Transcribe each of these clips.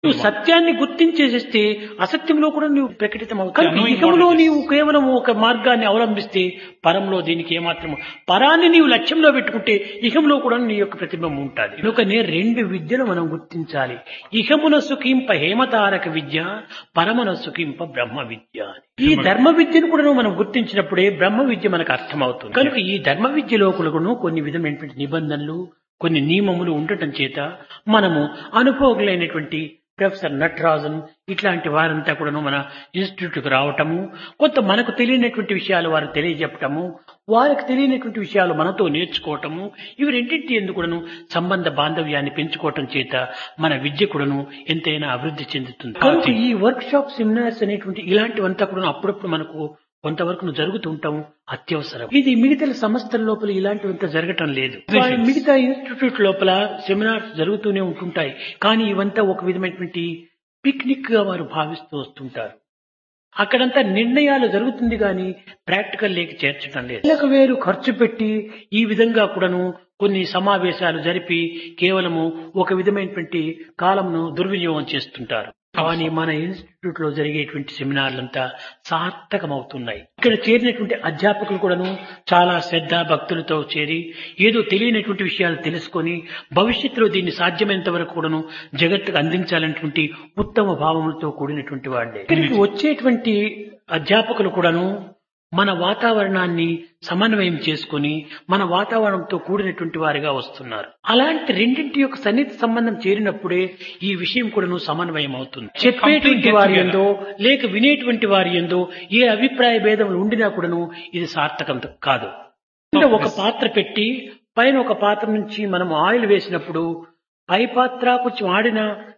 నువ్వు సత్యాన్ని గుర్తించేసేస్తే అసత్యంలో కూడా నువ్వు ప్రకటితం అవుతావు knowing what ఇహంలో it is. నీవు కేవలం ఒక మార్గాన్ని అవలంబిస్తే పరంలో దీనికి ఏమాత్రము పరాన్ని నీవు లక్ష్యంలో పెట్టుకుంటే ఇహంలో కూడా నీ యొక్క ప్రతిబింబం ఉంటుంది కనుకనే రెండు విద్యను మనం గుర్తించాలి ఇహమున సుఖింప హేమతారక విద్య పరమన సుఖింప బ్రహ్మ విద్య ఈ ధర్మ విద్యను కూడా మనం గుర్తించినప్పుడే బ్రహ్మ విద్య మనకు అర్థమవుతుంది కనుక ఈ ధర్మ విద్యలో కూడా కొన్ని విధమైనటువంటి నిబంధనలు కొన్ని నియమములు ఉండటం చేత మనము అనుభవకులైనటువంటి ప్రొఫెసర్ నటరాజన్ ఇట్లాంటి వారంతా కూడాను మన ఇన్స్టిట్యూట్కి రావటము కొంత మనకు తెలియనటువంటి విషయాలు వారు తెలియజెప్పటము వారికి తెలియనటువంటి విషయాలు మనతో నేర్చుకోవటము ఇవి రెండింటి ఎందుకు కూడాను సంబంధ బాంధవ్యాన్ని పెంచుకోవటం చేత మన విద్య కూడాను ఎంతైనా అభివృద్ధి చెందుతుంది కనుక ఈ వర్క్ షాప్ సెమినార్స్ అనేటువంటి ఇలాంటివంతా కూడా అప్పుడప్పుడు మనకు కొంతవరకు జరుగుతూ ఉంటాం అత్యవసరం ఇది మిగతా సంస్థల లోపల ఇలాంటివంతా జరగటం లేదు Visions. మిగతా ఇన్స్టిట్యూట్ లోపల సెమినార్స్ జరుగుతూనే ఉంటుంటాయి కానీ ఇవంతా ఒక విధమైనటువంటి పిక్నిక్ గా వారు భావిస్తూ వస్తుంటారు అక్కడంతా నిర్ణయాలు జరుగుతుంది కానీ ప్రాక్టికల్ లేక చేర్చడం లేదు నెలకు వేలు ఖర్చు పెట్టి ఈ విధంగా కూడాను కొన్ని సమావేశాలు జరిపి కేవలము ఒక విధమైనటువంటి కాలంను దుర్వినియోగం చేస్తుంటారు కానీ మన ఇన్స్టిట్యూట్ లో జరిగేటువంటి సెమినార్లంతా సార్థకమవుతున్నాయి ఇక్కడ చేరినటువంటి అధ్యాపకులు కూడాను చాలా శ్రద్ధ భక్తులతో చేరి ఏదో తెలియనటువంటి విషయాలు తెలుసుకొని భవిష్యత్తులో దీన్ని సాధ్యమైనంత వరకు కూడాను జగత్తుకు అందించాలనేటువంటి ఉత్తమ భావములతో కూడినటువంటి వాళ్ళే ఇక్కడికి వచ్చేటువంటి అధ్యాపకులు కూడాను మన వాతావరణాన్ని సమన్వయం చేసుకొని మన వాతావరణంతో కూడినటువంటి వారిగా వస్తున్నారు అలాంటి రెండింటి యొక్క సన్నిహిత సంబంధం చేరినప్పుడే ఈ విషయం కూడాను సమన్వయం అవుతుంది చెప్పేటువంటి వారి ఎందో లేక వినేటువంటి వారి ఎందో ఏ అభిప్రాయ భేదములు ఉండినా కూడాను ఇది సార్థకం కాదు కింద ఒక పాత్ర పెట్టి పైన ఒక పాత్ర నుంచి మనం ఆయిల్ వేసినప్పుడు పై పాత్ర కొంచెం ఆడిన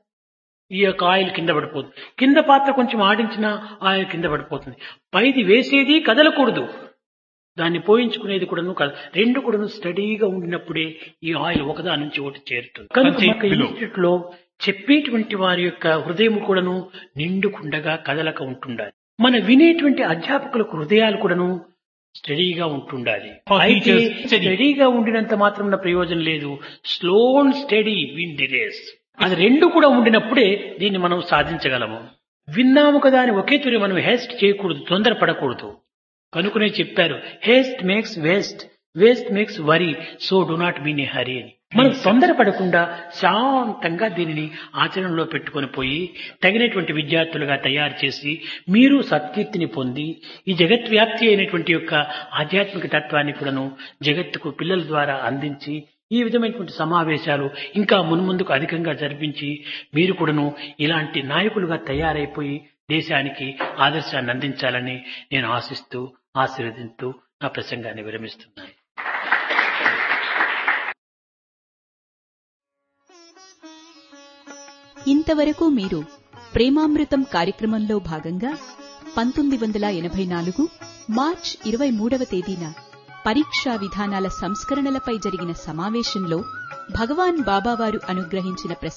ఈ యొక్క ఆయిల్ కింద పడిపోతుంది కింద పాత్ర కొంచెం ఆడించిన ఆయిల్ కింద పడిపోతుంది పైది వేసేది కదలకూడదు దాన్ని పోయించుకునేది కూడాను కద రెండు కూడాను స్టడీగా ఉండినప్పుడే ఈ ఆయిల్ ఒకదాని నుంచి ఒకటి చేరుతుంది కనుక Contain మాకు below. ఇన్స్టిట్యూట్ లో చెప్పేటువంటి వారి యొక్క హృదయం కూడాను నిండుకుండగా కదలక ఉంటుండాలి మన వినేటువంటి అధ్యాపకులకు హృదయాలు కూడాను స్టడీగా ఉంటుండాలి For అయితే teachers, steady. స్టడీగా ఉండినంత మాత్రం ప్రయోజనం లేదు slow and steady win the race అది రెండు కూడా ఉండినప్పుడే దీన్ని మనం సాధించగలము విన్నాము కదా అని ఒకే తూరి మనం హేస్ట్ చేయకూడదు తొందరపడకూడదు కనుకనే చెప్పారు haste makes waste waste makes worry so do not be in a hurry అని మనం తొందరపడకుండా శాంతంగా దీనిని ఆచరణలో పెట్టుకొని పోయి తగినటువంటి విద్యార్థులుగా తయారు చేసి మీరు సత్కీర్తిని పొంది ఈ జగత్ వ్యాప్తి అయినటువంటి యొక్క ఆధ్యాత్మిక తత్వాన్ని కూడాను జగత్తుకు పిల్లల ద్వారా అందించి ఈ విధమైనటువంటి సమావేశాలు ఇంకా మున్ముందుకు అధికంగా జరిపించి మీరు కూడాను ఇలాంటి నాయకులుగా తయారైపోయి దేశానికి ఆదర్శాన్ని అందించాలని నేను ఆశిస్తూ ఆశీర్వదిస్తూ నా ప్రసంగాన్ని విరమిస్తున్నాను ఇంతవరకు మీరు ప్రేమామృతం కార్యక్రమంలో భాగంగా పంతొమ్మిది వందల ఎనభై నాలుగు మార్చ్ ఇరవై మూడవ తేదీన పరీక్షా విధానాల సంస్కరణలపై జరిగిన సమావేశంలో భగవాన్ బాబావారు అనుగ్రహించిన ప్రశ్న